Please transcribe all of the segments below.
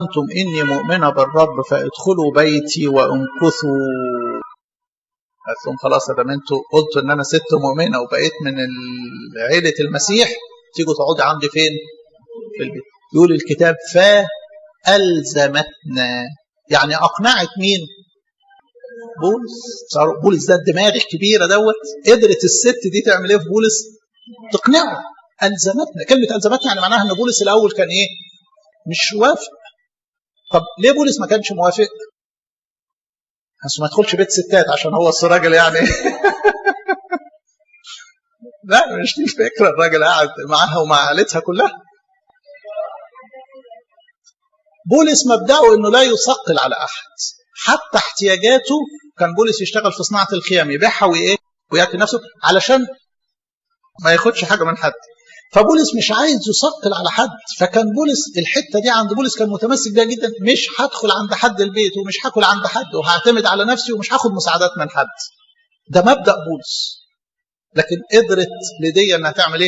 أنتم إني مؤمنة بالرب فادخلوا بيتي وامكثوا قالت لهم خلاص يا انتوا قلتوا ان انا ست مؤمنه وبقيت من عيله المسيح تيجوا تقعدوا عندي فين؟ في البيت. يقول الكتاب فألزمتنا يعني أقنعت مين؟ بولس بولس ده الدماغ الكبيره دوت قدرت الست دي تعمل ايه في بولس؟ تقنعه ألزمتنا كلمة ألزمتنا يعني معناها أن بولس الأول كان إيه؟ مش وافق طب ليه بولس ما كانش موافق؟ بس ما يدخلش بيت ستات عشان هو الراجل يعني لا مش دي الفكره الراجل قاعد معاها ومع عائلتها كلها بولس مبدأه انه لا يثقل على احد حتى احتياجاته كان بولس يشتغل في صناعه الخيام يبيعها وايه وياكل نفسه علشان ما ياخدش حاجه من حد فبولس مش عايز يثقل على حد فكان بولس الحته دي عند بولس كان متمسك بيها جدا مش هدخل عند حد البيت ومش هاكل عند حد وهعتمد على نفسي ومش هاخد مساعدات من حد ده مبدا بولس لكن قدرت لدي انها تعمل ايه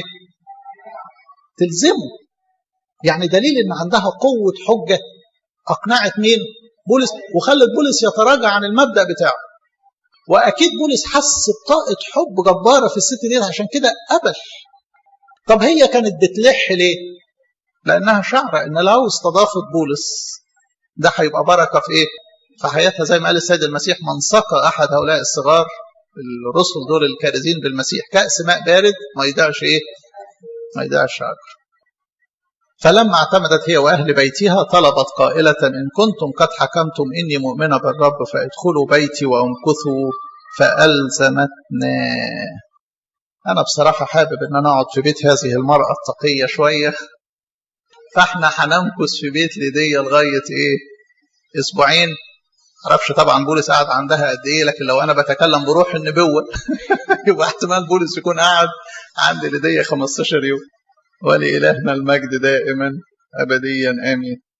تلزمه يعني دليل ان عندها قوه حجه اقنعت مين بولس وخلت بولس يتراجع عن المبدا بتاعه واكيد بولس حس بطاقه حب جباره في الست دي عشان كده قبل طب هي كانت بتلح ليه؟ لأنها شعرة إن لو استضافت بولس ده هيبقى بركة في إيه؟ في حياتها زي ما قال السيد المسيح من سقى أحد هؤلاء الصغار الرسل دول الكارزين بالمسيح كأس ماء بارد ما يضيعش إيه؟ ما يضيعش أجر. فلما اعتمدت هي وأهل بيتها طلبت قائلة إن كنتم قد حكمتم إني مؤمنة بالرب فادخلوا بيتي وامكثوا فألزمتنا أنا بصراحة حابب إن أنا أقعد في بيت هذه المرأة التقية شوية فإحنا هنمكث في بيت ليدية لغاية إيه؟ أسبوعين معرفش طبعا بولس قعد عندها قد إيه لكن لو أنا بتكلم بروح النبوة يبقى احتمال بولس يكون قاعد عند ليدية 15 يوم ولإلهنا المجد دائما أبديا آمين